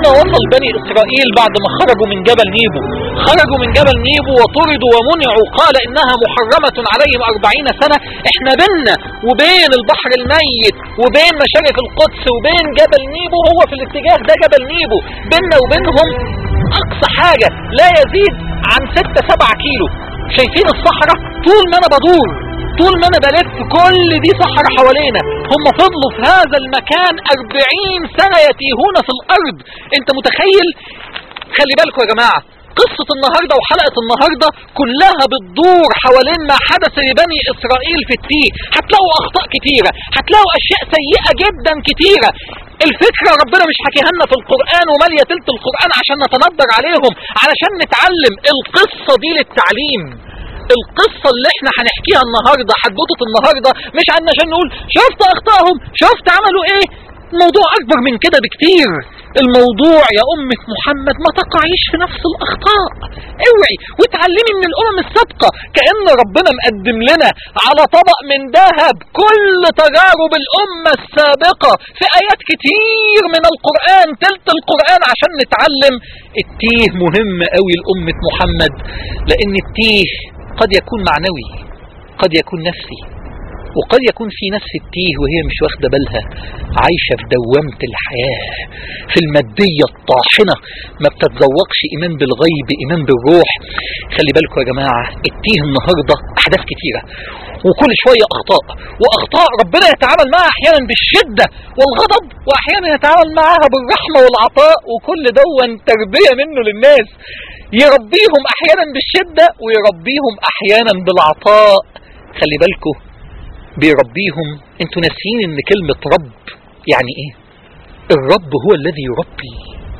ربنا وصل بني إسرائيل بعد ما خرجوا من جبل نيبو خرجوا من جبل نيبو وطردوا ومنعوا قال إنها محرمة عليهم أربعين سنة احنا بيننا وبين البحر الميت وبين مشارف القدس وبين جبل نيبو هو في الاتجاه ده جبل نيبو بيننا وبينهم أقصى حاجة لا يزيد عن ستة سبعة كيلو شايفين الصحراء طول ما أنا بدور طول ما انا بلف كل دي صحراء حوالينا هم فضلوا في هذا المكان أربعين سنة يتيهون في الارض انت متخيل خلي بالكم يا جماعة قصة النهاردة وحلقة النهاردة كلها بتدور حوالين ما حدث لبني إسرائيل في التيه هتلاقوا أخطاء كتيرة هتلاقوا أشياء سيئة جدا كتيرة الفكرة ربنا مش حكيها لنا في القرآن ومالية تلت القرآن عشان نتندر عليهم علشان نتعلم القصة دي للتعليم القصة اللي احنا هنحكيها النهاردة حدوتة النهاردة مش عنا عشان نقول شفت اخطائهم شفت عملوا ايه الموضوع اكبر من كده بكتير الموضوع يا امة محمد ما تقعيش في نفس الاخطاء اوعي وتعلمي من الامم السابقة كأن ربنا مقدم لنا على طبق من ذهب كل تجارب الامة السابقة في ايات كتير من القرآن تلت القرآن عشان نتعلم التيه مهم قوي لأمة محمد لان التيه قد يكون معنوي قد يكون نفسي وقد يكون في نفس التيه وهي مش واخدة بالها عايشة في دوامة الحياة في المادية الطاحنة ما بتتذوقش إيمان بالغيب إيمان بالروح خلي بالكم يا جماعة التيه النهاردة أحداث كتيرة وكل شوية أخطاء وأخطاء ربنا يتعامل معها أحيانا بالشدة والغضب وأحيانا يتعامل معها بالرحمة والعطاء وكل دون تربية منه للناس يربيهم أحيانا بالشدة ويربيهم أحيانا بالعطاء خلي بالكم بيربيهم انتوا ناسيين ان كلمة رب يعني ايه الرب هو الذي يربي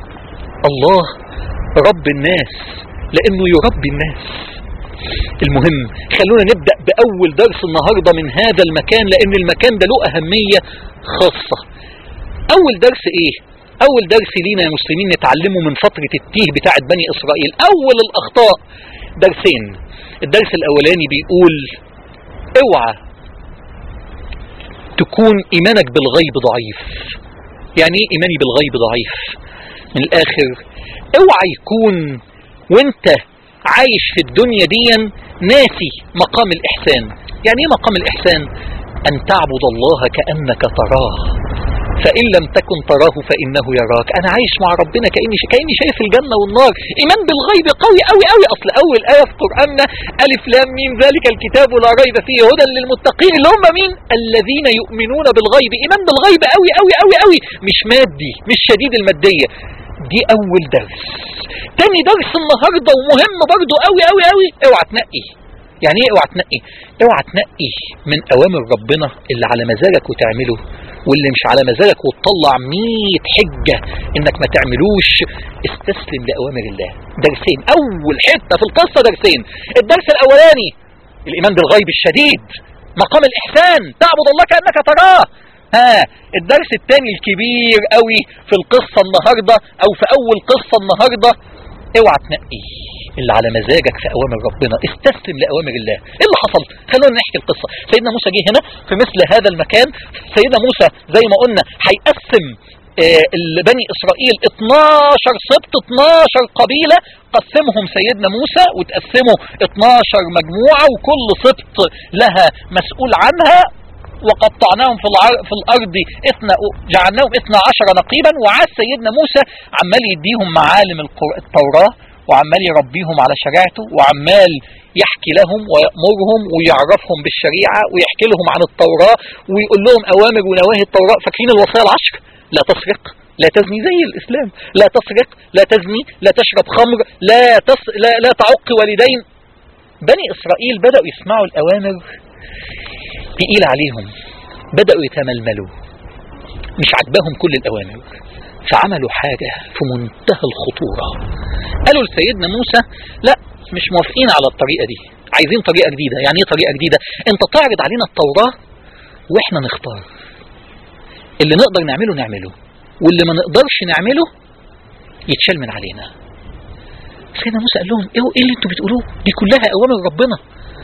الله رب الناس لانه يربي الناس المهم خلونا نبدأ بأول درس النهاردة من هذا المكان لأن المكان ده له أهمية خاصة أول درس إيه؟ أول درس لينا يا مسلمين نتعلمه من فترة التيه بتاعت بني إسرائيل أول الأخطاء درسين الدرس الأولاني بيقول اوعى تكون إيمانك بالغيب ضعيف يعني ايه إيماني بالغيب ضعيف من الآخر اوعى يكون وانت عايش في الدنيا دي ناسي مقام الإحسان يعني ايه مقام الإحسان أن تعبد الله كأنك تراه فإن لم تكن تراه فإنه يراك أنا عايش مع ربنا كأني كأني شايف الجنة والنار إيمان بالغيب قوي قوي قوي أصل أول آية في قرآننا ألف لام ميم ذلك الكتاب لا ريب فيه هدى للمتقين اللي هم مين الذين يؤمنون بالغيب إيمان بالغيب قوي قوي قوي قوي مش مادي مش شديد المادية دي أول درس تاني درس النهاردة ومهم برضو قوي قوي قوي اوعى تنقي يعني ايه اوعى تنقي اوعى تنقي من اوامر ربنا اللي على مزاجك وتعمله واللي مش على مزاجك وتطلع 100 حجة انك ما تعملوش استسلم لأوامر الله درسين اول حتة في القصة درسين الدرس الاولاني الايمان بالغيب الشديد مقام الاحسان تعبد الله كأنك تراه ها الدرس الثاني الكبير قوي في القصة النهاردة او في اول قصة النهاردة اوعى تنقي اللي على مزاجك في اوامر ربنا استسلم لاوامر الله ايه اللي حصل خلونا نحكي القصة سيدنا موسى جه هنا في مثل هذا المكان سيدنا موسى زي ما قلنا هيقسم آه بني اسرائيل 12 سبط 12 قبيلة قسمهم سيدنا موسى وتقسموا 12 مجموعة وكل سبط لها مسؤول عنها وقطعناهم في, العر... في الأرض إثنى جعلناهم اثنا عشر نقيبا وعاد سيدنا موسى عمال يديهم معالم التوراة وعمال يربيهم على شريعته وعمال يحكي لهم ويأمرهم ويعرفهم بالشريعة ويحكي لهم عن التوراة ويقول لهم أوامر ونواهي التوراة فاكرين الوصايا العشر لا تسرق لا تزني زي الإسلام لا تسرق لا تزني لا تشرب خمر لا, تس... لا, لا تعق والدين بني إسرائيل بدأوا يسمعوا الأوامر تقيل عليهم بدأوا يتململوا مش عجبهم كل الأوامر فعملوا حاجة في منتهى الخطورة قالوا لسيدنا موسى لا مش موافقين على الطريقة دي عايزين طريقة جديدة يعني ايه طريقة جديدة انت تعرض علينا التوراة واحنا نختار اللي نقدر نعمله نعمله واللي ما نقدرش نعمله يتشال من علينا سيدنا موسى قال لهم ايه اللي انتوا بتقولوه دي كلها اوامر ربنا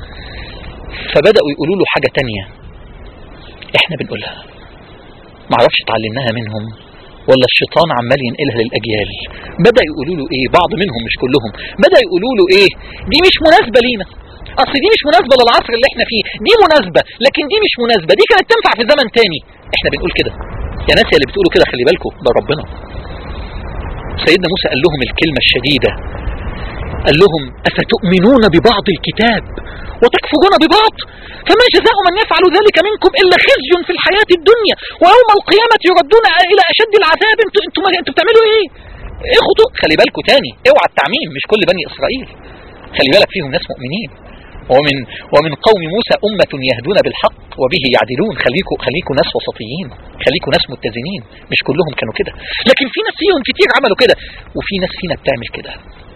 فبدأوا يقولوا له حاجة تانية احنا بنقولها معرفش اتعلمناها منهم ولا الشيطان عمال ينقلها للاجيال بدا يقولوا له ايه بعض منهم مش كلهم بدا يقولوا له ايه دي مش مناسبه لينا اصل دي مش مناسبه للعصر اللي احنا فيه دي مناسبه لكن دي مش مناسبه دي كانت تنفع في زمن تاني احنا بنقول كده يا ناس يا اللي بتقولوا كده خلي بالكم ده ربنا سيدنا موسى قال لهم الكلمه الشديده قال لهم افتؤمنون ببعض الكتاب وتكفرون ببعض فما جزاء من يفعل ذلك منكم الا خزي في الحياه الدنيا ويوم القيامه يردون الى اشد العذاب انتوا انتوا انتوا بتعملوا ايه؟ ايه خطوط خلي بالكم تاني اوعى التعميم مش كل بني اسرائيل خلي بالك فيهم ناس مؤمنين ومن ومن قوم موسى أمة يهدون بالحق وبه يعدلون خليكوا خليكوا ناس وسطيين خليكوا ناس متزنين مش كلهم كانوا كده لكن في ناس فيهم كتير عملوا كده وفي ناس فينا بتعمل كده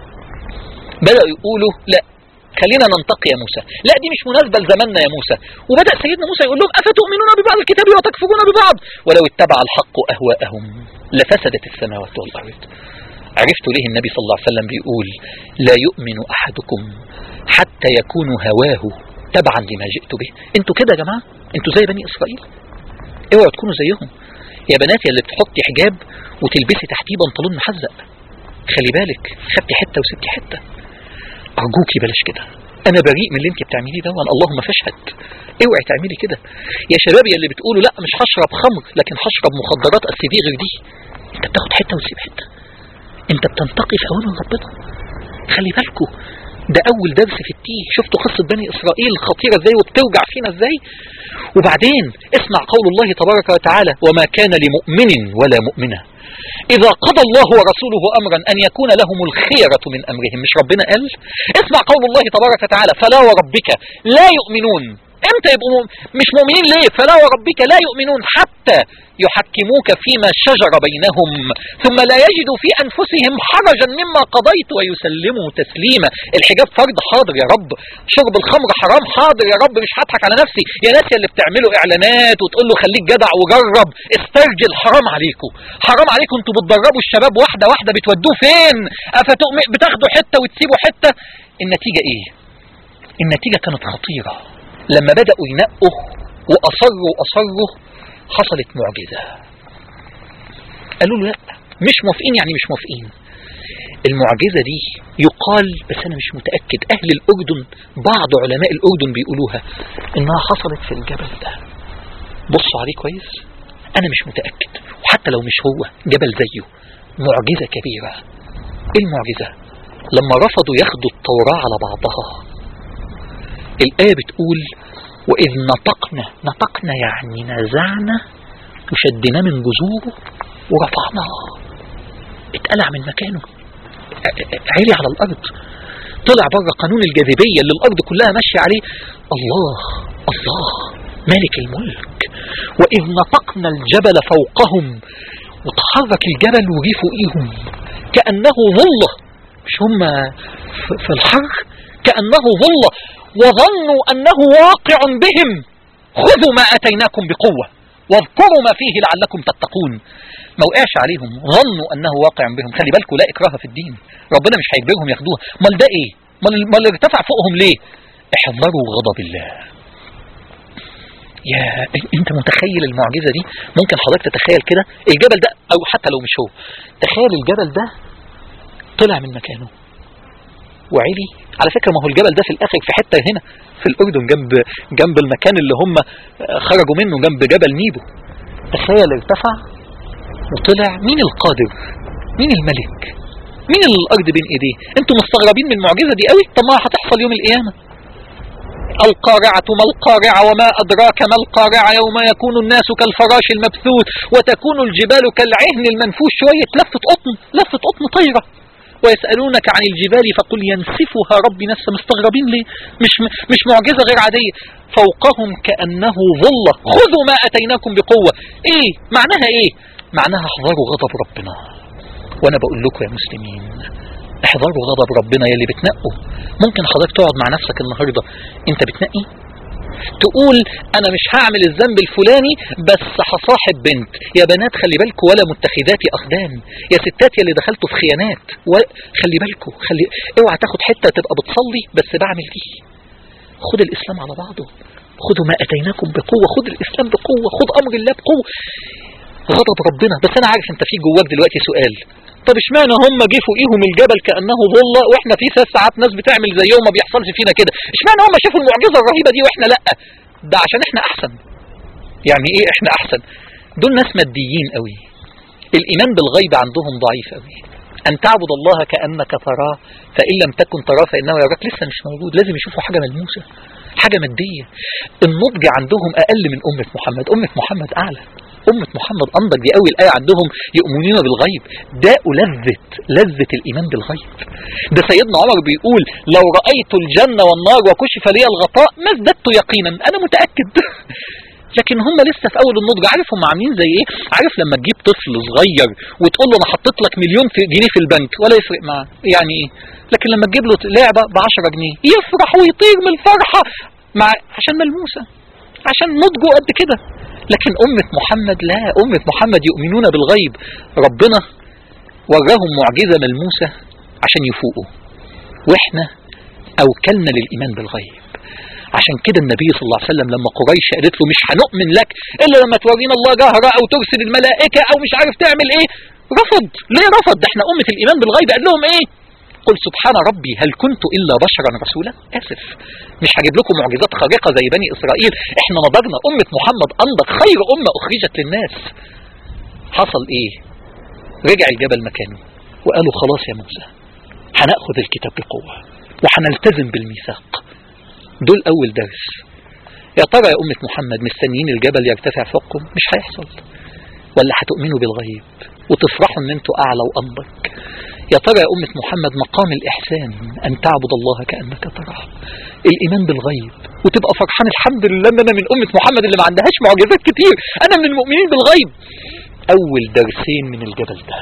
بدأوا يقولوا لا خلينا ننتقي يا موسى لا دي مش مناسبة لزماننا يا موسى وبدأ سيدنا موسى يقول لهم أفتؤمنون ببعض الكتاب وتكفرون ببعض ولو اتبع الحق أهواءهم لفسدت السماوات والأرض عرفتوا ليه النبي صلى الله عليه وسلم بيقول لا يؤمن أحدكم حتى يكون هواه تبعا لما جئت به انتوا كده يا جماعة انتوا زي بني إسرائيل اوعوا تكونوا زيهم يا بناتي اللي بتحطي حجاب وتلبسي تحتيه بنطلون محزق خلي بالك خدتي حتة وسبتي حتة أرجوكي بلاش كده أنا بريء من اللي أنت بتعمليه ده وأن اللهم فاشهد اوعي تعملي كده يا شباب يا اللي بتقولوا لا مش هشرب خمر لكن هشرب مخدرات أصل دي غير دي أنت بتاخد حتة وتسيب حتة أنت بتنتقي في أوامر ربنا خلي بالكوا ده أول درس في التيه شفتوا قصة بني إسرائيل خطيرة ازاي وبتوجع فينا ازاي وبعدين اسمع قول الله تبارك وتعالى وما كان لمؤمن ولا مؤمنة إذا قضى الله ورسوله أمرا أن يكون لهم الخيرة من أمرهم مش ربنا قال اسمع قول الله تبارك وتعالى فلا وربك لا يؤمنون امتى يبقوا مش مؤمنين ليه فلا وربك لا يؤمنون حتى يحكموك فيما شجر بينهم ثم لا يجدوا في أنفسهم حرجا مما قضيت ويسلموا تسليما الحجاب فرض حاضر يا رب شرب الخمر حرام حاضر يا رب مش هضحك على نفسي يا ناس اللي بتعملوا اعلانات وتقول له خليك جدع وجرب استرجل حرام عليكم حرام عليكم انتوا بتدربوا الشباب واحده واحده بتودوه فين افتؤمن بتاخدوا حته وتسيبوا حته النتيجه ايه النتيجه كانت خطيره لما بداوا ينقوا واصروا واصروا حصلت معجزة قالوا له لا مش موافقين يعني مش موافقين المعجزة دي يقال بس أنا مش متأكد أهل الأردن بعض علماء الأردن بيقولوها إنها حصلت في الجبل ده بصوا عليه كويس أنا مش متأكد وحتى لو مش هو جبل زيه معجزة كبيرة إيه المعجزة لما رفضوا ياخدوا التوراة على بعضها الآية بتقول وإذ نطقنا نطقنا يعني نزعنا وشدناه من جذوره ورفعناه اتقلع من مكانه عالي على الأرض طلع بره قانون الجاذبية اللي الأرض كلها ماشية عليه الله الله مالك الملك وإذ نطقنا الجبل فوقهم وتحرك الجبل وجي فوقيهم كأنه ظلة مش هم في الحر كأنه ظلة وظنوا أنه واقع بهم خذوا ما أتيناكم بقوة واذكروا ما فيه لعلكم تتقون ما وقعش عليهم ظنوا أنه واقع بهم خلي بالكم لا إكراه في الدين ربنا مش هيجبرهم ياخدوها مال ده إيه مال اللي ارتفع فوقهم ليه احذروا غضب الله يا انت متخيل المعجزة دي ممكن حضرتك تتخيل كده الجبل ده او حتى لو مش هو تخيل الجبل ده طلع من مكانه وعلي على فكرة ما هو الجبل ده في الآخر في حتة هنا في الأردن جنب جنب المكان اللي هم خرجوا منه جنب جبل نيبو تخيل ارتفع وطلع مين القادر مين الملك مين اللي الأرض بين إيديه انتوا مستغربين من المعجزة دي قوي طب ما هتحصل يوم القيامة القارعة ما القارعة وما أدراك ما القارعة يوم يكون الناس كالفراش المبثوث وتكون الجبال كالعهن المنفوش شوية لفة قطن لفة قطن طايرة ويسألونك عن الجبال فقل ينسفها ربي نفسه مستغربين ليه مش مش معجزة غير عادية فوقهم كأنه ظلة خذوا ما أتيناكم بقوة ايه معناها ايه معناها احذروا غضب ربنا وانا بقول لكم يا مسلمين احذروا غضب ربنا يلي بتنقوا ممكن حضرتك تقعد مع نفسك النهاردة انت بتنقي تقول انا مش هعمل الذنب الفلاني بس هصاحب بنت يا بنات خلي بالكم ولا متخذات اخدان يا ستات يا اللي دخلتوا في خيانات خلي بالكم خلي اوعى تاخد حته تبقى بتصلي بس بعمل دي خد الاسلام على بعضه خدوا ما اتيناكم بقوه خد الاسلام بقوه خد امر الله بقوه غضب ربنا بس انا عارف انت في جواك دلوقتي سؤال طب اشمعنى هم جه فوقيهم الجبل كانه ظله واحنا في ساعات ناس بتعمل زيهم ما بيحصلش فينا كده اشمعنى هم شافوا المعجزه الرهيبه دي واحنا لا ده عشان احنا احسن يعني ايه احنا احسن دول ناس ماديين قوي الايمان بالغيب عندهم ضعيف قوي ان تعبد الله كانك تراه فان لم تكن تراه فانه يراك لسه مش موجود لازم يشوفوا حاجه ملموسه حاجه ماديه النضج عندهم اقل من امه محمد امه محمد اعلى أمة محمد أنضج دي أول آية عندهم يؤمنون بالغيب ده لذة لذة الإيمان بالغيب ده سيدنا عمر بيقول لو رأيت الجنة والنار وكشف لي الغطاء ما ازددت يقينا أنا متأكد لكن هم لسه في اول النضج عارف هم عاملين زي ايه عارف لما تجيب طفل صغير وتقول له انا حطيت لك مليون في جنيه في البنك ولا يفرق معاه يعني ايه لكن لما تجيب له لعبه ب 10 جنيه يفرح ويطير من الفرحه مع عشان ملموسه عشان نضجه قد كده لكن أمة محمد لا أمة محمد يؤمنون بالغيب ربنا وراهم معجزة ملموسة عشان يفوقوا واحنا أوكلنا للإيمان بالغيب عشان كده النبي صلى الله عليه وسلم لما قريش قالت له مش هنؤمن لك إلا لما تورينا الله جهرة أو ترسل الملائكة أو مش عارف تعمل إيه رفض ليه رفض ده احنا أمة الإيمان بالغيب قال لهم إيه قل سبحان ربي هل كنت إلا بشرا رسولا آسف مش هجيب لكم معجزات خارقة زي بني إسرائيل احنا نضجنا أمة محمد أنضج خير أمة أخرجت للناس حصل إيه رجع الجبل مكانه وقالوا خلاص يا موسى هنأخذ الكتاب بقوة وهنلتزم بالميثاق دول أول درس يا ترى يا أمة محمد مستنيين الجبل يرتفع فوقكم مش هيحصل ولا هتؤمنوا بالغيب وتفرحوا ان انتوا اعلى وانضج يا ترى يا أمة محمد مقام الإحسان أن تعبد الله كأنك تراه الإيمان بالغيب وتبقى فرحان الحمد لله أن أنا من أمة محمد اللي ما عندهاش معجزات كتير أنا من المؤمنين بالغيب أول درسين من الجبل ده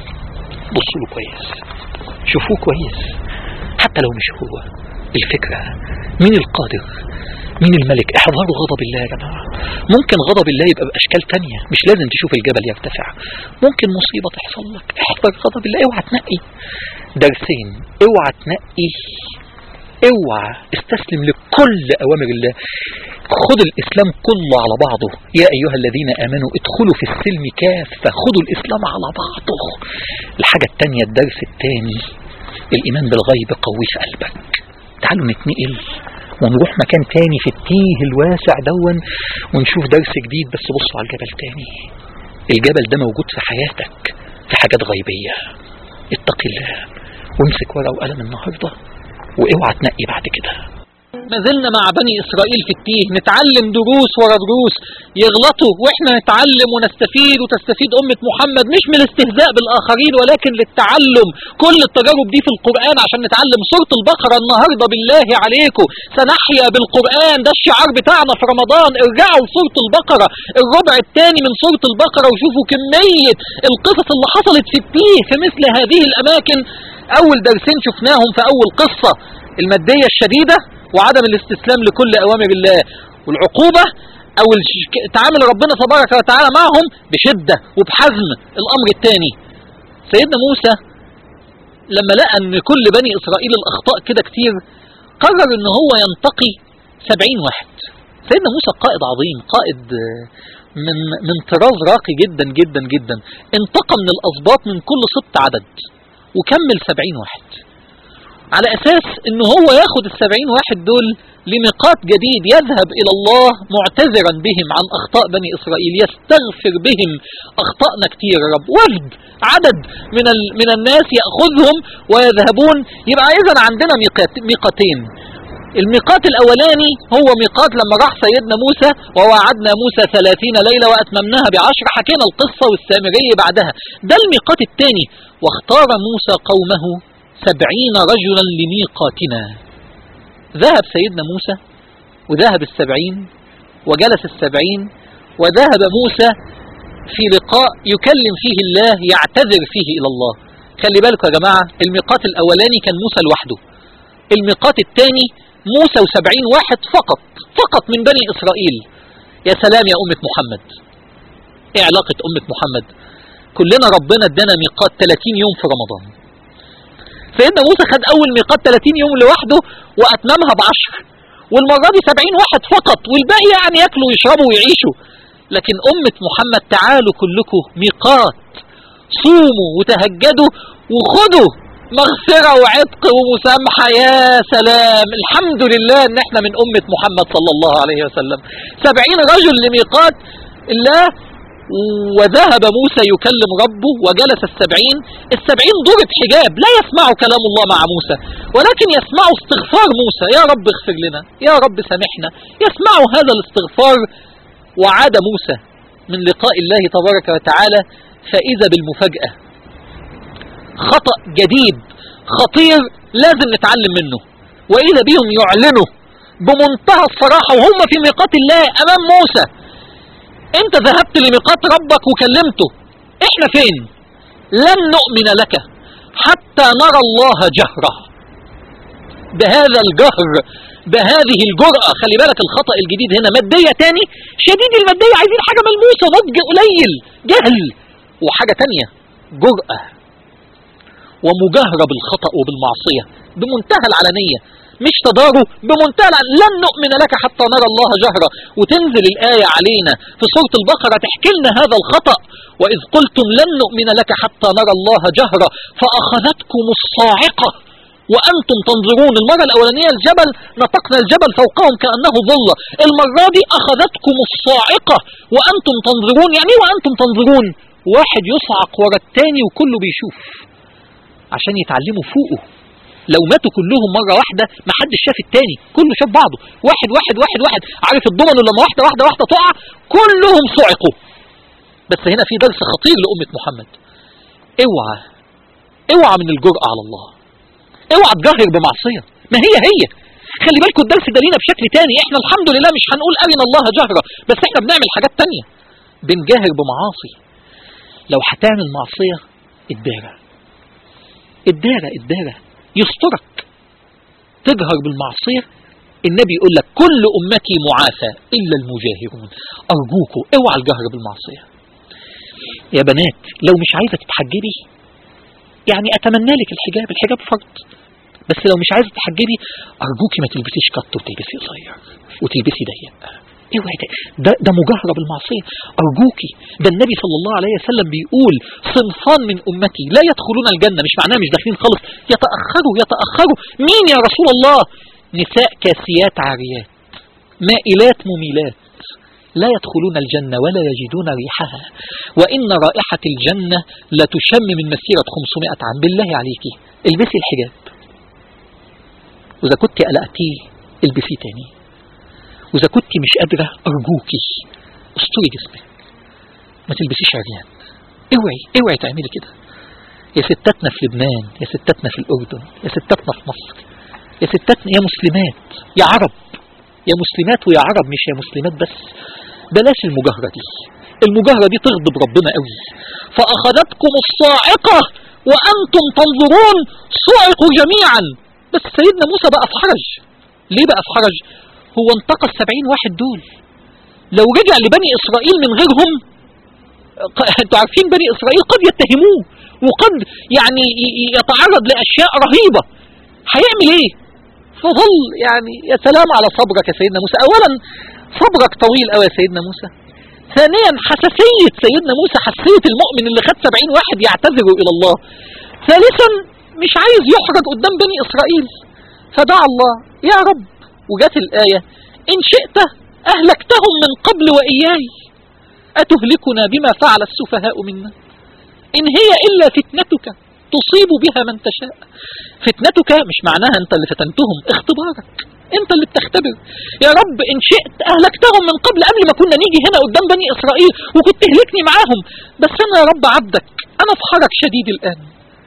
بصوا له كويس شوفوه كويس حتى لو مش هو الفكرة مين القادر مين الملك احذروا غضب الله يا جماعة ممكن غضب الله يبقى بأشكال تانية مش لازم تشوف الجبل يرتفع ممكن مصيبة تحصل لك احذر غضب الله اوعى تنقي درسين اوعى تنقي اوعى استسلم لكل اوامر الله خذ الاسلام كله على بعضه يا ايها الذين امنوا ادخلوا في السلم كافة خذوا الاسلام على بعضه الحاجة التانية الدرس التاني الايمان بالغيب قوي في قلبك تعالوا نتنقل ونروح مكان تاني في التيه الواسع دون ونشوف درس جديد بس بصوا على الجبل تاني الجبل ده موجود في حياتك في حاجات غيبية اتق الله وامسك ورقة وقلم النهاردة واوعى تنقي بعد كده ما زلنا مع بني إسرائيل في التيه نتعلم دروس ورا دروس يغلطوا وإحنا نتعلم ونستفيد وتستفيد أمة محمد مش من الاستهزاء بالآخرين ولكن للتعلم كل التجارب دي في القرآن عشان نتعلم سورة البقرة النهاردة بالله عليكم سنحيا بالقرآن ده الشعار بتاعنا في رمضان ارجعوا لسورة البقرة الربع الثاني من سورة البقرة وشوفوا كمية القصص اللي حصلت في التيه في مثل هذه الأماكن أول درسين شفناهم في أول قصة المادية الشديدة وعدم الاستسلام لكل أوامر الله والعقوبة أو تعامل ربنا تبارك وتعالى معهم بشدة وبحزم الأمر الثاني سيدنا موسى لما لقى أن كل بني إسرائيل الأخطاء كده كتير قرر أن هو ينتقي سبعين واحد سيدنا موسى قائد عظيم قائد من من طراز راقي جدا جدا جدا انتقى من الأسباط من كل ست عدد وكمل سبعين واحد على أساس أنه هو ياخد السبعين واحد دول لميقات جديد يذهب إلى الله معتذرا بهم عن أخطاء بني إسرائيل يستغفر بهم أخطأنا كتير يا رب وفد عدد من, ال... من الناس يأخذهم ويذهبون يبقى إذا عندنا ميقات... ميقاتين الميقات الأولاني هو ميقات لما راح سيدنا موسى ووعدنا موسى ثلاثين ليلة وأتممناها بعشر حكينا القصة والسامرية بعدها ده الميقات الثاني واختار موسى قومه سبعين رجلا لميقاتنا ذهب سيدنا موسى وذهب السبعين وجلس السبعين وذهب موسى في لقاء يكلم فيه الله يعتذر فيه إلى الله خلي بالكم يا جماعة الميقات الأولاني كان موسى لوحده الميقات الثاني موسى وسبعين واحد فقط فقط من بني إسرائيل يا سلام يا أمة محمد ايه علاقة أمة محمد كلنا ربنا ادانا ميقات 30 يوم في رمضان سيدنا موسى خد أول ميقات 30 يوم لوحده وأتممها بعشر والمرة دي 70 واحد فقط والباقي يعني ياكلوا ويشربوا ويعيشوا لكن أمة محمد تعالوا كلكم ميقات صوموا وتهجدوا وخدوا مغفرة وعتق ومسامحة يا سلام الحمد لله ان احنا من أمة محمد صلى الله عليه وسلم سبعين رجل لميقات الله وذهب موسى يكلم ربه وجلس السبعين السبعين ضرب حجاب لا يسمعوا كلام الله مع موسى ولكن يسمعوا استغفار موسى يا رب اغفر لنا يا رب سامحنا يسمعوا هذا الاستغفار وعاد موسى من لقاء الله تبارك وتعالى فإذا بالمفاجأة خطأ جديد خطير لازم نتعلم منه وإذا بهم يعلنوا بمنتهى الصراحة وهم في ميقات الله أمام موسى انت ذهبت لميقات ربك وكلمته احنا فين لن نؤمن لك حتى نرى الله جهرة بهذا الجهر بهذه الجرأة خلي بالك الخطأ الجديد هنا مادية تاني شديد المادية عايزين حاجة ملموسة نضج قليل جهل وحاجة تانية جرأة ومجاهرة بالخطأ وبالمعصية بمنتهى العلنية مش تضاروا بمنتهى لن نؤمن لك حتى نرى الله جهرة وتنزل الآية علينا في سورة البقرة تحكي لنا هذا الخطأ وإذ قلتم لن نؤمن لك حتى نرى الله جهرة فأخذتكم الصاعقة وأنتم تنظرون المرة الأولانية الجبل نطقنا الجبل فوقهم كأنه ظلة المرة دي أخذتكم الصاعقة وأنتم تنظرون يعني وأنتم تنظرون واحد يصعق ورا التاني وكله بيشوف عشان يتعلموا فوقه لو ماتوا كلهم مرة واحدة ما حدش شاف التاني كله شاف بعضه واحد واحد واحد واحد عارف الضمن لما واحدة واحدة واحدة تقع كلهم صعقوا بس هنا في درس خطير لأمة محمد اوعى اوعى من الجرأة على الله اوعى تجهر بمعصية ما هي هي خلي بالكم الدرس ده لينا بشكل تاني احنا الحمد لله مش هنقول ارنا الله جهرة بس احنا بنعمل حاجات تانية بنجاهر بمعاصي لو هتعمل معصية الدارة الدارة الدارة يسترك تجهر بالمعصية النبي يقول لك كل أمتي معافى إلا المجاهرون أرجوكوا اوعى الجهر بالمعصية يا بنات لو مش عايزة تتحجبي يعني أتمنى لك الحجاب الحجاب فرض بس لو مش عايزة تتحجبي أرجوكي ما تلبسيش كت وتلبسي قصير وتلبسي ضيق اوعي ده ده مجاهرة بالمعصية أرجوكي ده النبي صلى الله عليه وسلم بيقول صنفان من أمتي لا يدخلون الجنة مش معناه مش داخلين خالص يتأخروا يتأخروا مين يا رسول الله نساء كاسيات عاريات مائلات مميلات لا يدخلون الجنة ولا يجدون ريحها وإن رائحة الجنة لتشم من مسيرة 500 عام بالله عليكي البسي الحجاب وإذا كنت قلقتيه البسيه تاني وإذا كنت مش قادرة أرجوكي استري جسمك ما تلبسيش عريان اوعي اوعي تعملي كده يا ستاتنا في لبنان يا ستاتنا في الأردن يا ستاتنا في مصر يا ستاتنا يا مسلمات يا عرب يا مسلمات ويا عرب مش يا مسلمات بس بلاش المجاهرة دي المجاهرة دي تغضب ربنا قوي فأخذتكم الصاعقة وأنتم تنظرون صعقوا جميعا بس سيدنا موسى بقى في حرج ليه بقى في حرج هو انتقى السبعين واحد دول لو رجع لبني إسرائيل من غيرهم انتوا عارفين بني إسرائيل قد يتهموه وقد يعني يتعرض لأشياء رهيبة هيعمل ايه فظل يعني يا سلام على صبرك يا سيدنا موسى اولا صبرك طويل قوي يا سيدنا موسى ثانيا حساسية سيدنا موسى حساسية المؤمن اللي خد سبعين واحد يعتذروا إلى الله ثالثا مش عايز يحرج قدام بني إسرائيل فدعا الله يا رب وجات الآية إن شئت أهلكتهم من قبل وإياي أتهلكنا بما فعل السفهاء منا إن هي إلا فتنتك تصيب بها من تشاء فتنتك مش معناها أنت اللي فتنتهم اختبارك أنت اللي بتختبر يا رب إن شئت أهلكتهم من قبل قبل ما كنا نيجي هنا قدام بني إسرائيل وكنت تهلكني معاهم بس أنا يا رب عبدك أنا في حرج شديد الآن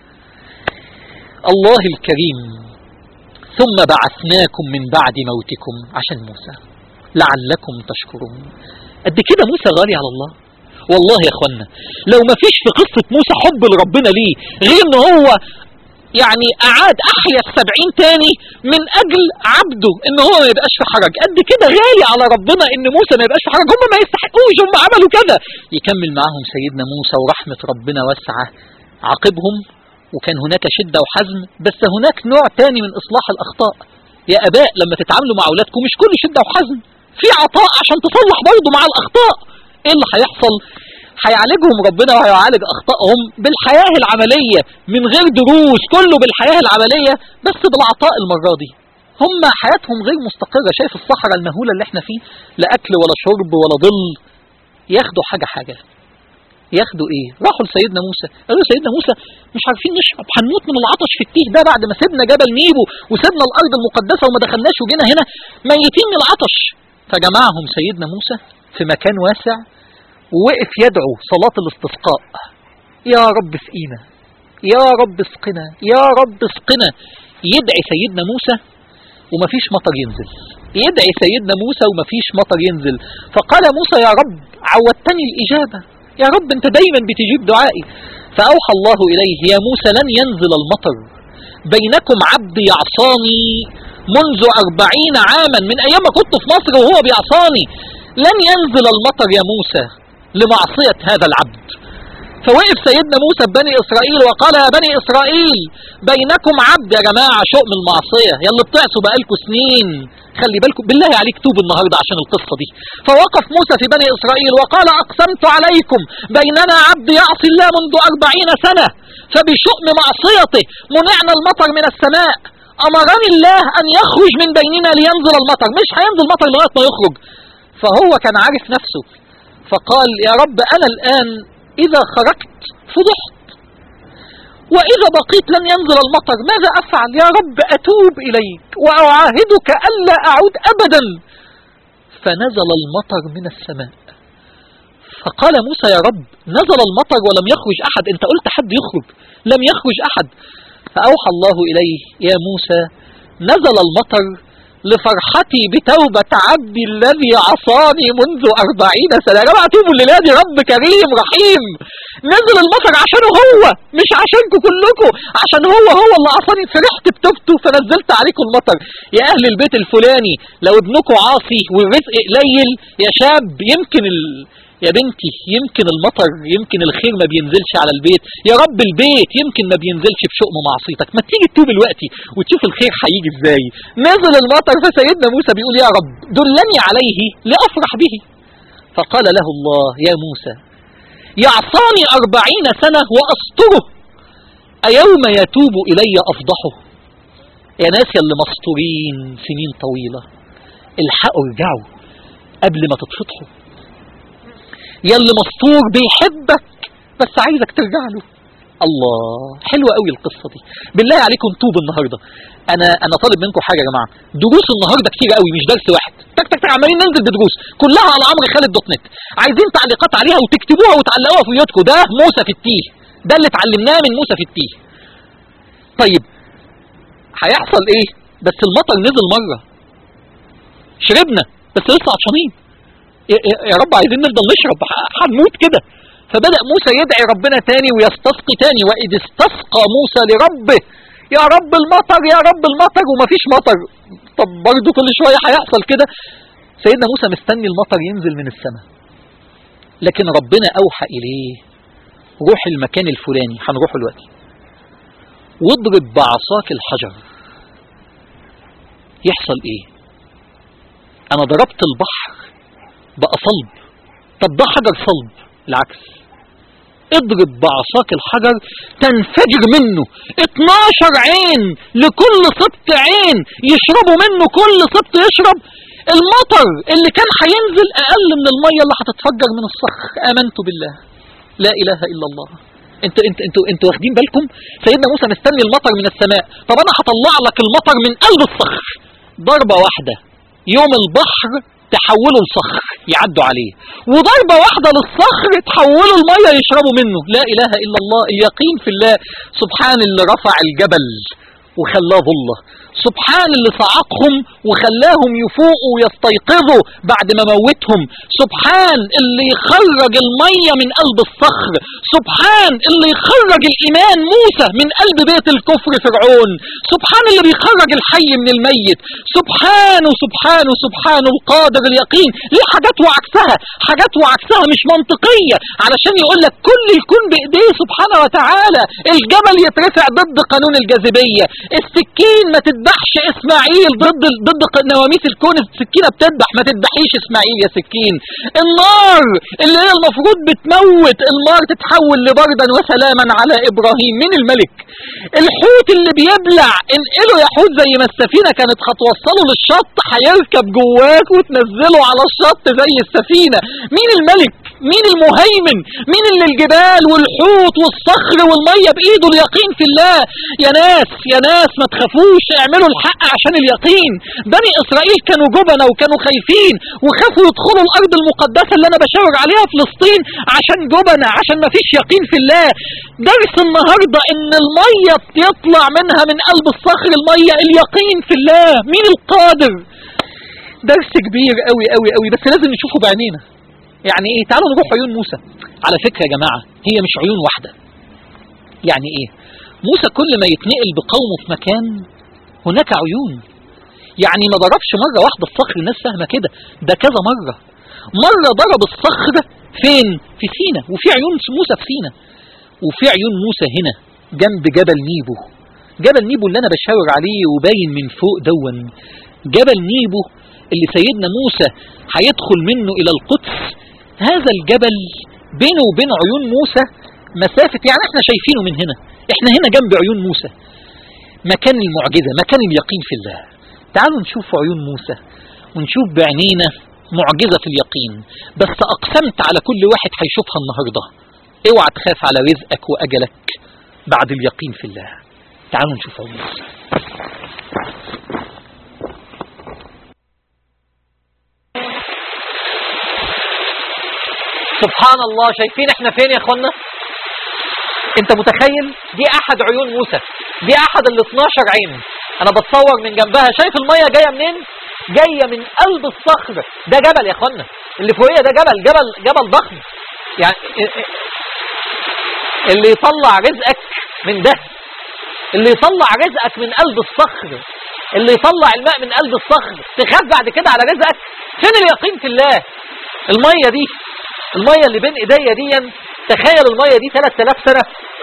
الله الكريم ثم بعثناكم من بعد موتكم عشان موسى لعلكم تشكرون قد كده موسى غالي على الله والله يا اخوانا لو ما فيش في قصة موسى حب لربنا ليه غير ان هو يعني اعاد احيا السبعين تاني من اجل عبده ان هو ما يبقاش في حرج قد كده غالي على ربنا ان موسى ما يبقاش في حرج هم ما يستحقوش هم عملوا كده يكمل معاهم سيدنا موسى ورحمة ربنا واسعة عاقبهم وكان هناك شدة وحزم بس هناك نوع تاني من اصلاح الاخطاء يا اباء لما تتعاملوا مع اولادكم مش كل شدة وحزم في عطاء عشان تصلح برضه مع الاخطاء ايه اللي هيحصل هيعالجهم ربنا وهيعالج اخطائهم بالحياة العملية من غير دروس كله بالحياة العملية بس بالعطاء المرة دي هم حياتهم غير مستقرة شايف الصحراء المهولة اللي احنا فيه لا اكل ولا شرب ولا ظل ياخدوا حاجة حاجة ياخدوا ايه راحوا لسيدنا موسى قالوا سيدنا موسى مش عارفين نشرب هنموت من العطش في التيه ده بعد ما سيبنا جبل نيبو وسيبنا الارض المقدسة وما دخلناش وجينا هنا ميتين من العطش فجمعهم سيدنا موسى في مكان واسع ووقف يدعو صلاة الاستسقاء يا رب اسقينا يا رب اسقنا يا رب اسقنا يدعي سيدنا موسى ومفيش مطر ينزل يدعي سيدنا موسى ومفيش مطر ينزل فقال موسى يا رب عودتني الإجابة يا رب انت دايما بتجيب دعائي فأوحى الله إليه يا موسى لن ينزل المطر بينكم عبد يعصاني منذ أربعين عاما من أيام ما كنت في مصر وهو بيعصاني لن ينزل المطر يا موسى لمعصية هذا العبد فوقف سيدنا موسى ببني إسرائيل وقال يا بني إسرائيل بينكم عبد يا جماعة شوق من المعصية يلا بتعصوا بقالكم سنين خلي بالكم بالله عليك توبوا النهاردة عشان القصة دي فوقف موسى في بني إسرائيل وقال أقسمت عليكم بيننا عبد يعصي الله منذ أربعين سنة فبشؤم معصيته منعنا المطر من السماء أمرني الله أن يخرج من بيننا لينزل المطر مش هينزل المطر لغاية ما يخرج فهو كان عارف نفسه فقال يا رب أنا الآن إذا خرجت فضحت وإذا بقيت لن ينزل المطر ماذا أفعل يا رب أتوب إليك وأعاهدك ألا أعود أبدا فنزل المطر من السماء فقال موسى يا رب نزل المطر ولم يخرج أحد أنت قلت حد يخرج لم يخرج أحد فأوحى الله إليه يا موسى نزل المطر لفرحتي بتوبة عبدي الذي عصاني منذ أربعين سنة يا جماعة توبوا الليلة دي رب كريم رحيم نزل المطر عشانه هو مش عشانكم كلكم عشان هو هو اللي عصاني فرحت بتوبته فنزلت عليكم المطر يا أهل البيت الفلاني لو ابنكم عاصي والرزق قليل يا شاب يمكن ال... يا بنتي يمكن المطر يمكن الخير ما بينزلش على البيت يا رب البيت يمكن ما بينزلش بشؤم معصيتك ما تيجي تتوب دلوقتي وتشوف الخير هيجي ازاي نزل المطر فسيدنا موسى بيقول يا رب دلني عليه لأفرح به فقال له الله يا موسى يعصاني أربعين سنة وأسطره أيوم يتوب إلي أفضحه يا ناس اللي مسطورين سنين طويلة الحقوا ارجعوا قبل ما تتفضحوا يا اللي مستور بيحبك بس عايزك ترجع له الله حلوة قوي القصة دي بالله عليكم توبوا النهاردة انا انا طالب منكم حاجة يا جماعة دروس النهاردة كتير قوي مش درس واحد تك تك تك عمالين ننزل بدروس كلها على عمرو خالد دوت نت عايزين تعليقات عليها وتكتبوها وتعلقوها في بيوتكم ده موسى في التيه ده اللي اتعلمناه من موسى في التيه طيب هيحصل ايه بس المطر نزل مرة شربنا بس لسه عطشانين يا رب عايزين نفضل نشرب هنموت كده فبدأ موسى يدعي ربنا تاني ويستسقي تاني وإذ استسقى موسى لربه يا رب المطر يا رب المطر ومفيش مطر طب برضه كل شوية هيحصل كده سيدنا موسى مستني المطر ينزل من السماء لكن ربنا أوحى إليه روح المكان الفلاني هنروح دلوقتي واضرب بعصاك الحجر يحصل ايه انا ضربت البحر بقى صلب طب ده حجر صلب العكس اضرب بعصاك الحجر تنفجر منه 12 عين لكل سبط عين يشربوا منه كل سبط يشرب المطر اللي كان هينزل اقل من المية اللي هتتفجر من الصخر امنت بالله لا اله الا الله انت انت انتوا انتوا واخدين بالكم سيدنا موسى مستني المطر من السماء طب انا هطلع لك المطر من قلب الصخر ضربة واحدة يوم البحر تحولوا لصخر يعدوا عليه وضربة واحدة للصخر تحولوا المية يشربوا منه لا إله إلا الله اليقين في الله سبحان اللي رفع الجبل وخلاه ظله سبحان اللي صعقهم وخلاهم يفوقوا ويستيقظوا بعد ما موتهم سبحان اللي يخرج المية من قلب الصخر سبحان اللي يخرج الإيمان موسى من قلب بيت الكفر فرعون سبحان اللي بيخرج الحي من الميت سبحان سبحان سبحان القادر اليقين ليه حاجات وعكسها حاجات وعكسها مش منطقية علشان يقول لك كل الكون بإيديه سبحانه وتعالى الجبل يترفع ضد قانون الجاذبية السكين ما تتبقى تذبحش اسماعيل ضد ضد نواميس الكون السكينه بتذبح ما تذبحيش اسماعيل يا سكين النار اللي هي المفروض بتموت النار تتحول لبردا وسلاما على ابراهيم مين الملك الحوت اللي بيبلع انقله يا حوت زي ما السفينه كانت هتوصله للشط هيركب جواك وتنزله على الشط زي السفينه مين الملك مين المهيمن مين اللي الجبال والحوت والصخر والميه بايده اليقين في الله يا ناس يا ناس ما تخافوش اعملوا الحق عشان اليقين بني اسرائيل كانوا جبنة وكانوا خايفين وخافوا يدخلوا الارض المقدسة اللي انا بشاور عليها فلسطين عشان جبنة عشان ما فيش يقين في الله درس النهاردة ان المية يطلع منها من قلب الصخر المية اليقين في الله مين القادر درس كبير قوي قوي قوي بس لازم نشوفه بعينينا يعني ايه تعالوا نروح عيون موسى على فكرة يا جماعة هي مش عيون واحدة يعني ايه موسى كل ما يتنقل بقومه في مكان هناك عيون يعني ما ضربش مرة واحدة الصخر الناس فاهمة كده ده كذا مرة مرة ضرب الصخر فين في سينا وفي عيون موسى في سينا وفي عيون موسى هنا جنب جبل نيبو جبل نيبو اللي انا بشاور عليه وباين من فوق دون جبل نيبو اللي سيدنا موسى هيدخل منه الى القدس هذا الجبل بينه وبين عيون موسى مسافة يعني احنا شايفينه من هنا احنا هنا جنب عيون موسى مكان المعجزة مكان اليقين في الله تعالوا نشوف عيون موسى ونشوف بعينينا معجزة في اليقين بس أقسمت على كل واحد هيشوفها النهاردة اوعى تخاف على رزقك وأجلك بعد اليقين في الله تعالوا نشوف عيون موسى سبحان الله شايفين احنا فين يا اخوانا انت متخيل دي احد عيون موسى دي احد ال 12 عين انا بتصور من جنبها شايف الميه جايه منين جايه من قلب الصخر ده جبل يا اخوانا اللي فوقيه ده جبل جبل جبل ضخم يعني اللي يطلع رزقك من ده اللي يطلع رزقك من قلب الصخر اللي يطلع الماء من قلب الصخر تخاف بعد كده على رزقك فين اليقين في الله الميه دي الميه اللي بين ايديا دي تخيل الميه دي 3000 سنه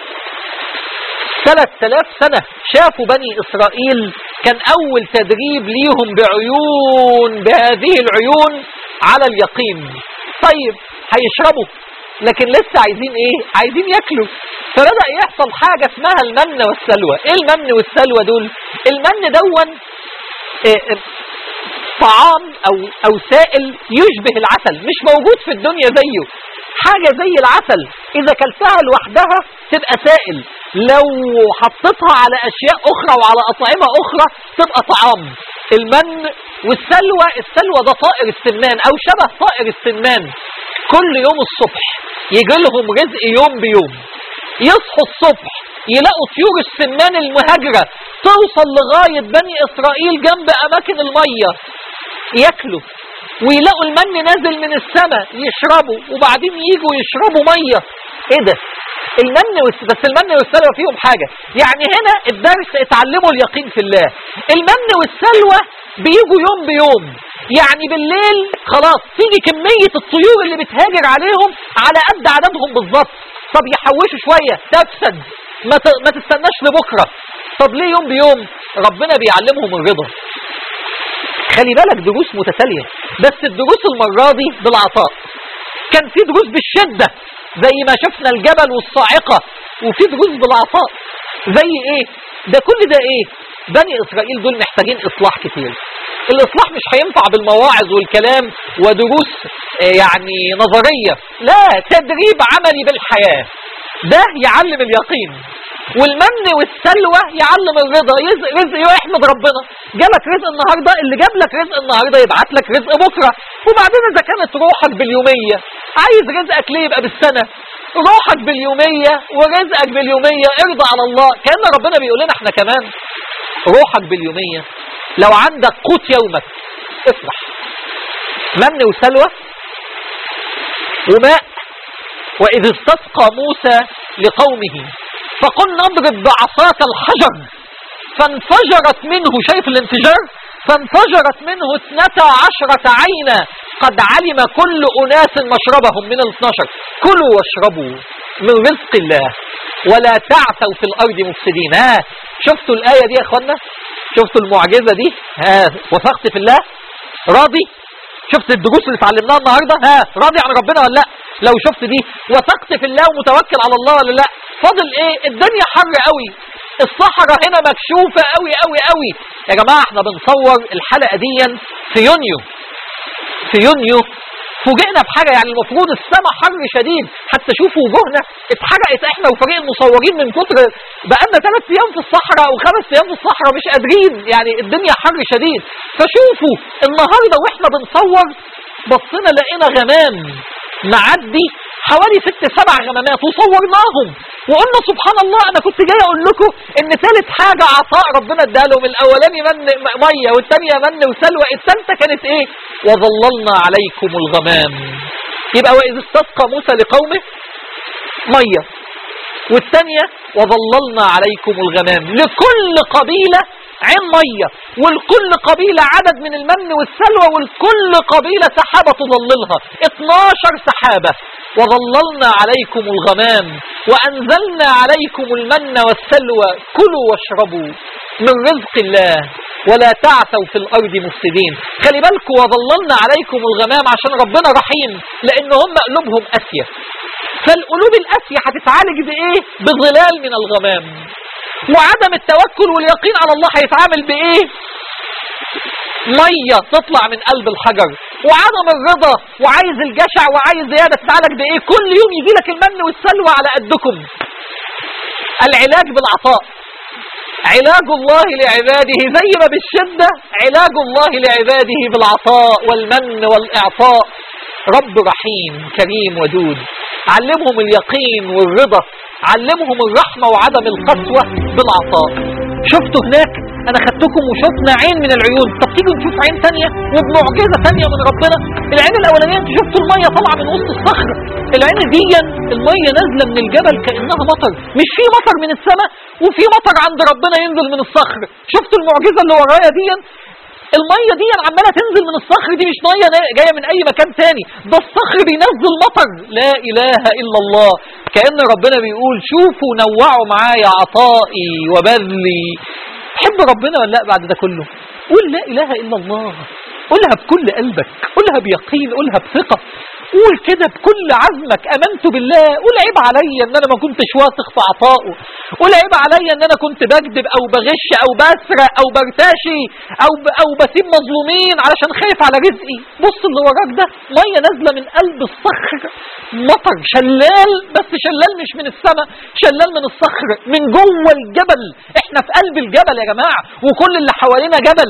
3000 سنة شافوا بني إسرائيل كان أول تدريب ليهم بعيون بهذه العيون على اليقين طيب هيشربوا لكن لسه عايزين ايه عايزين ياكلوا فبدأ يحصل حاجة اسمها المن والسلوى ايه المن والسلوى دول المن دون إيه طعام او او سائل يشبه العسل مش موجود في الدنيا زيه حاجة زي العسل اذا كلتها لوحدها تبقى سائل لو حطيتها على اشياء اخرى وعلى اطعمة اخرى تبقى طعام المن والسلوى السلوى ده طائر السمان او شبه طائر السمان كل يوم الصبح يجي لهم رزق يوم بيوم يصحوا الصبح يلاقوا طيور السمان المهاجرة توصل لغاية بني إسرائيل جنب أماكن المية ياكلوا ويلاقوا المن نازل من السماء يشربوا وبعدين يجوا يشربوا مية ايه ده المن بس المن والسلوى فيهم حاجة يعني هنا الدرس اتعلموا اليقين في الله المن والسلوى بيجوا يوم بيوم يعني بالليل خلاص تيجي كمية الطيور اللي بتهاجر عليهم على قد عددهم بالظبط طب يحوشوا شوية تفسد ما, ت... ما تستناش لبكرة طب ليه يوم بيوم ربنا بيعلمهم الرضا خلي بالك دروس متتالية بس الدروس المرة دي بالعطاء كان في دروس بالشدة زي ما شفنا الجبل والصاعقة وفي دروس بالعطاء زي ايه ده كل ده ايه بني اسرائيل دول محتاجين اصلاح كتير الاصلاح مش هينفع بالمواعظ والكلام ودروس يعني نظرية لا تدريب عملي بالحياة ده يعلم اليقين والمن والسلوى يعلم الرضا رزق يحمد ربنا جالك رزق النهارده اللي جاب لك رزق النهارده يبعت لك رزق بكره وبعدين اذا كانت روحك باليوميه عايز رزقك ليه يبقى بالسنه روحك باليوميه ورزقك باليوميه ارضى على الله كان ربنا بيقول لنا احنا كمان روحك باليوميه لو عندك قوت يومك افرح من وسلوى وماء وإذ استسقى موسى لقومه فقلنا اضرب بعصاك الحجر فانفجرت منه شايف الانفجار فانفجرت منه اثنتا عشرة عينا قد علم كل أناس مشربهم من الاثناشر كلوا واشربوا من رزق الله ولا تعثوا في الأرض مفسدين ها شفتوا الآية دي يا أخوانا شفت المعجزة دي ها وثقت في الله راضي شفت الدروس اللي اتعلمناها النهاردة ها راضي عن ربنا ولا لا لو شفت دي وثقت في الله ومتوكل على الله ولا لا فاضل ايه الدنيا حر قوي الصحراء هنا مكشوفة قوي قوي قوي يا جماعة احنا بنصور الحلقة دي في يونيو في يونيو فوجئنا بحاجة يعني المفروض السماء حر شديد حتى شوفوا وجوهنا اتحرقت احنا وفريق المصورين من كتر بقالنا ثلاث ايام في الصحراء وخمس ايام في الصحراء مش قادرين يعني الدنيا حر شديد فشوفوا النهاردة واحنا بنصور بصينا لقينا غمام معدي حوالي ست سبع غمامات وصورناهم وقلنا سبحان الله انا كنت جاي اقول لكم ان ثالث حاجة عطاء ربنا اداها لهم الاولاني من مية والثانية من وسلوى الثالثة كانت ايه وظللنا عليكم الغمام يبقى واذ استسقى موسى لقومه مية والثانية وظللنا عليكم الغمام لكل قبيلة عين مية ولكل قبيلة عدد من المن والسلوى ولكل قبيلة سحابة تظللها 12 سحابة وظللنا عليكم الغمام وأنزلنا عليكم المن والسلوى كلوا واشربوا من رزق الله ولا تعثوا في الأرض مفسدين خلي بالكم وظللنا عليكم الغمام عشان ربنا رحيم لأن هم قلوبهم قاسية فالقلوب القاسية هتتعالج بإيه بظلال من الغمام وعدم التوكل واليقين على الله هيتعامل بايه مية تطلع من قلب الحجر وعدم الرضا وعايز الجشع وعايز زيادة تتعالج بايه كل يوم يجي لك المن والسلوى على قدكم العلاج بالعطاء علاج الله لعباده زي ما بالشدة علاج الله لعباده بالعطاء والمن والإعطاء رب رحيم كريم ودود علمهم اليقين والرضا علمهم الرحمة وعدم القسوة بالعطاء شفتوا هناك انا خدتكم وشفنا عين من العيون طب تيجوا نشوف عين تانية وبمعجزة تانية من ربنا العين الاولانية انتوا شفتوا المية طالعة من وسط الصخر العين دي المية نازلة من الجبل كأنها مطر مش في مطر من السماء وفي مطر عند ربنا ينزل من الصخر شفتوا المعجزة اللي ورايا دي المية دي عمالة تنزل من الصخر دي مش مية جاية من اي مكان تاني ده الصخر بينزل مطر لا اله الا الله كأن ربنا بيقول شوفوا نوعوا معايا عطائي وبذلي تحب ربنا ولا لا بعد ده كله قول لا اله الا الله قولها بكل قلبك قولها بيقين قولها بثقة قول كده بكل عزمك امنت بالله قول عيب عليا ان انا ما كنتش واثق في عطائه قول عيب عليا ان انا كنت بكذب او بغش او بسرق او برتشي او ب... او بسيب مظلومين علشان خايف على رزقي بص اللي وراك ده ميه نازله من قلب الصخر مطر شلال بس شلال مش من السماء شلال من الصخر من جوه الجبل احنا في قلب الجبل يا جماعه وكل اللي حوالينا جبل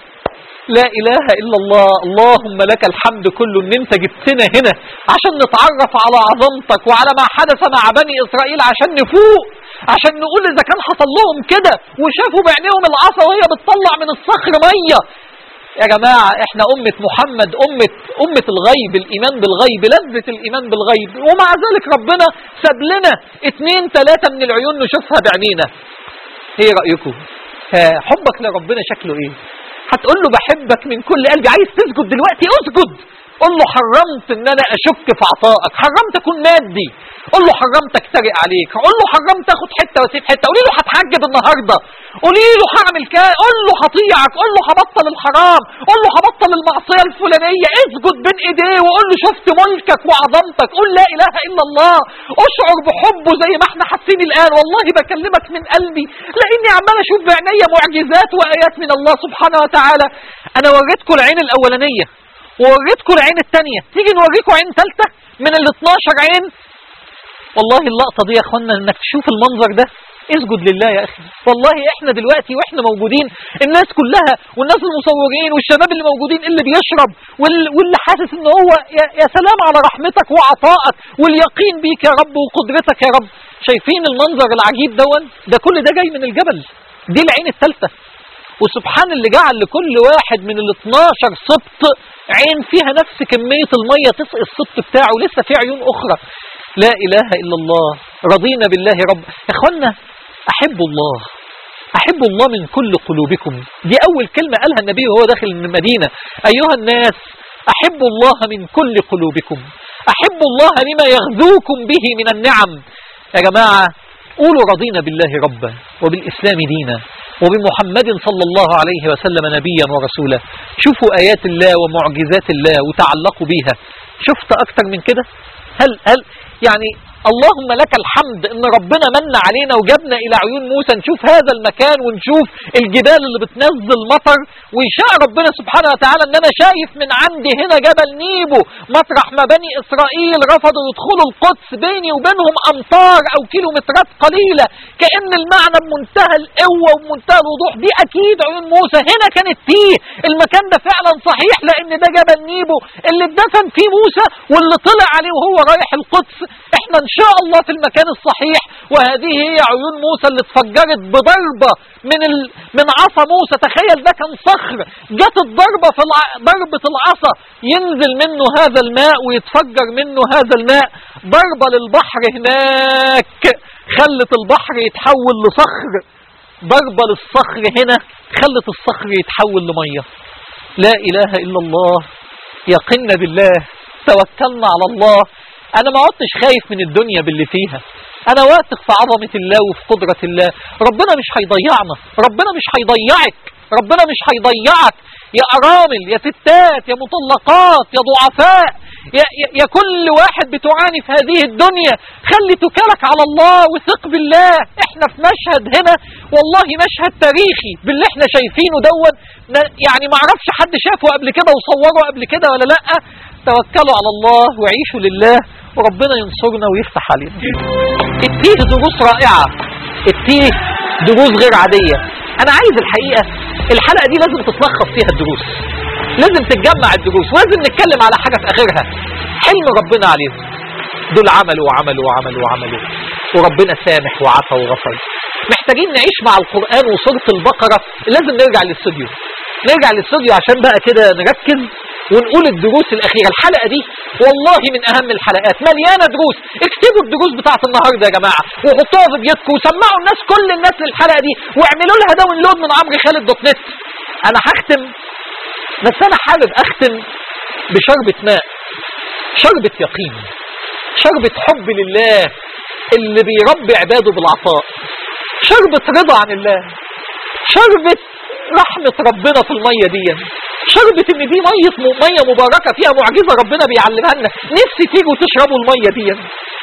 لا إله إلا الله اللهم لك الحمد كله ان انت جبتنا هنا عشان نتعرف على عظمتك وعلى ما حدث مع بني إسرائيل عشان نفوق عشان نقول إذا كان حصل لهم كده وشافوا بعينيهم العصا وهي بتطلع من الصخر مية يا جماعة احنا أمة محمد أمة, أمة الغيب الإيمان بالغيب لذة الإيمان بالغيب ومع ذلك ربنا ساب لنا اتنين تلاتة من العيون نشوفها بعينينا ايه رأيكم حبك لربنا شكله ايه هتقول له بحبك من كل قلبي عايز تسجد دلوقتي اسجد قول له حرمت ان انا اشك في عطائك حرمت اكون مادي قول له حرمت اكترق عليك قول له حرمت اخد حته واسيب حته قولي له هتحجب النهارده قولي له هعمل كده قول له هطيعك قول له هبطل الحرام قول له هبطل المعصيه الفلانيه اسجد بين ايديه وقول له شفت ملكك وعظمتك قول لا اله الا الله اشعر بحبه زي ما احنا حاسين الان والله بكلمك من قلبي لاني عمال اشوف بعينيا معجزات وايات من الله سبحانه وتعالى انا وريتكم العين الاولانيه ووريتكم العين الثانيه تيجي نوريكم عين ثالثه من ال 12 عين والله اللقطة دي يا اخوانا انك تشوف المنظر ده اسجد لله يا اخي والله احنا دلوقتي واحنا موجودين الناس كلها والناس المصورين والشباب اللي موجودين اللي بيشرب واللي حاسس ان هو يا, يا سلام على رحمتك وعطائك واليقين بيك يا رب وقدرتك يا رب شايفين المنظر العجيب دون ده كل ده جاي من الجبل دي العين الثالثة وسبحان اللي جعل لكل واحد من ال 12 سبط عين فيها نفس كمية المية تسقي السبط بتاعه لسه في عيون اخرى لا إله إلا الله رضينا بالله رب إخوانا أحب الله أحب الله من كل قلوبكم دي أول كلمة قالها النبي وهو داخل المدينة أيها الناس أحب الله من كل قلوبكم أحب الله لما يغذوكم به من النعم يا جماعة قولوا رضينا بالله ربا وبالإسلام دينا وبمحمد صلى الله عليه وسلم نبيا ورسولا شوفوا آيات الله ومعجزات الله وتعلقوا بيها شفت أكتر من كده هل هل يعني اللهم لك الحمد ان ربنا من علينا وجابنا الى عيون موسى نشوف هذا المكان ونشوف الجبال اللي بتنزل مطر ويشاء ربنا سبحانه وتعالى ان انا شايف من عندي هنا جبل نيبو مطرح ما بني اسرائيل رفضوا يدخلوا القدس بيني وبينهم امتار او كيلومترات قليلة كأن المعنى بمنتهى القوة وبمنتهى الوضوح دي اكيد عيون موسى هنا كانت فيه المكان ده فعلا صحيح لان ده جبل نيبو اللي اتدفن فيه موسى واللي طلع عليه وهو رايح القدس احنا ان شاء الله في المكان الصحيح وهذه هي عيون موسى اللي اتفجرت بضربة من ال... من عصا موسى تخيل ده كان صخر جت الضربة في الع... ضربة العصا ينزل منه هذا الماء ويتفجر منه هذا الماء ضربة للبحر هناك خلت البحر يتحول لصخر ضربة للصخر هنا خلت الصخر يتحول لمية لا إله إلا الله يقنا بالله توكلنا على الله انا ما عدتش خايف من الدنيا باللي فيها انا واثق في عظمة الله وفي قدرة الله ربنا مش هيضيعنا ربنا مش هيضيعك ربنا مش هيضيعك يا ارامل يا ستات يا مطلقات يا ضعفاء يا, يا, يا كل واحد بتعاني في هذه الدنيا خلي توكلك على الله وثق بالله احنا في مشهد هنا والله مشهد تاريخي باللي احنا شايفينه دون يعني ما اعرفش حد شافه قبل كده وصوره قبل كده ولا لا توكلوا على الله وعيشوا لله وربنا ينصرنا ويفتح علينا التيه دروس رائعة التيه دروس غير عادية انا عايز الحقيقة الحلقة دي لازم تتلخص فيها الدروس لازم تتجمع الدروس ولازم نتكلم على حاجة في اخرها حلم ربنا عليهم دول عملوا وعملوا وعملوا وعملوا وربنا سامح وعفى وغفر محتاجين نعيش مع القرآن وسورة البقرة لازم نرجع للاستوديو نرجع للاستوديو عشان بقى كده نركز ونقول الدروس الأخيرة الحلقة دي والله من أهم الحلقات مليانة دروس اكتبوا الدروس بتاعت النهاردة يا جماعة وحطوها في بيتكم وسمعوا الناس كل الناس للحلقة دي واعملوا لها داونلود من عمرو خالد دوت نت أنا هختم بس أنا حابب أختم بشربة ماء شربة يقين شربة حب لله اللي بيربي عباده بالعطاء شربة رضا عن الله شربة رحمة ربنا في المية دي شربة ان دي مية مية مباركة فيها معجزة ربنا بيعلمها لنا نفسي تيجوا تشربوا المية دي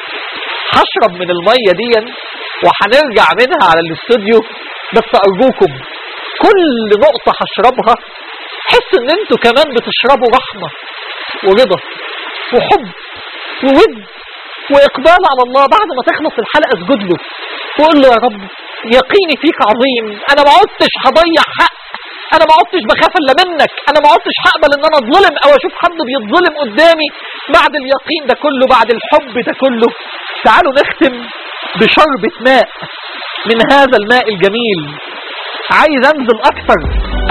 هشرب من المية دي وهنرجع منها على الاستوديو بس ارجوكم كل نقطة هشربها حس ان انتوا كمان بتشربوا رحمة ورضا وحب وود واقبال على الله بعد ما تخلص الحلقة اسجد له وقول له يا رب يقيني فيك عظيم انا ما عدتش هضيع حق انا ما عدتش بخاف الا منك انا ما عدتش هقبل ان انا اتظلم او اشوف حد بيتظلم قدامي بعد اليقين ده كله بعد الحب ده كله تعالوا نختم بشربة ماء من هذا الماء الجميل عايز انزل اكتر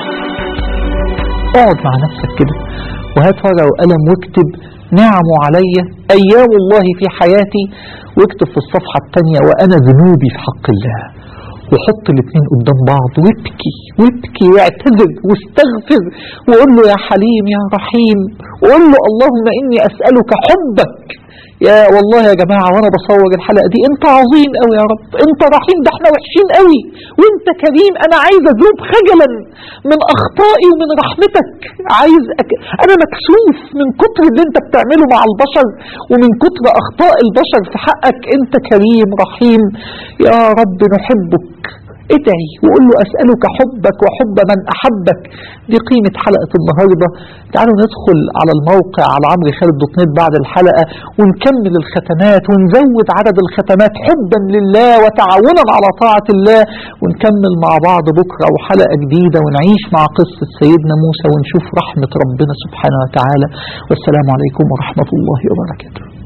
اقعد مع نفسك كده وهات ورقة وقلم واكتب نعم علي ايام الله في حياتي واكتب في الصفحة الثانية وانا ذنوبي في حق الله وحط الاثنين قدام بعض وابكي وابكي واعتذر واستغفر وقول له يا حليم يا رحيم وقول له اللهم اني اسألك حبك يا والله يا جماعة وانا بصور الحلقة دي انت عظيم قوي يا رب انت رحيم ده احنا وحشين قوي وانت كريم انا عايز اذوب خجلا من اخطائي ومن رحمتك عايز أك... انا مكسوف من كتر اللي انت بتعمله مع البشر ومن كتر اخطاء البشر في حقك انت كريم رحيم يا رب نحبك ادعي وقول له أسألك حبك وحب من أحبك دي قيمة حلقة النهاردة تعالوا ندخل على الموقع على عمرو خالد دوت نت بعد الحلقة ونكمل الختمات ونزود عدد الختمات حبا لله وتعاونا على طاعة الله ونكمل مع بعض بكرة وحلقة جديدة ونعيش مع قصة سيدنا موسى ونشوف رحمة ربنا سبحانه وتعالى والسلام عليكم ورحمة الله وبركاته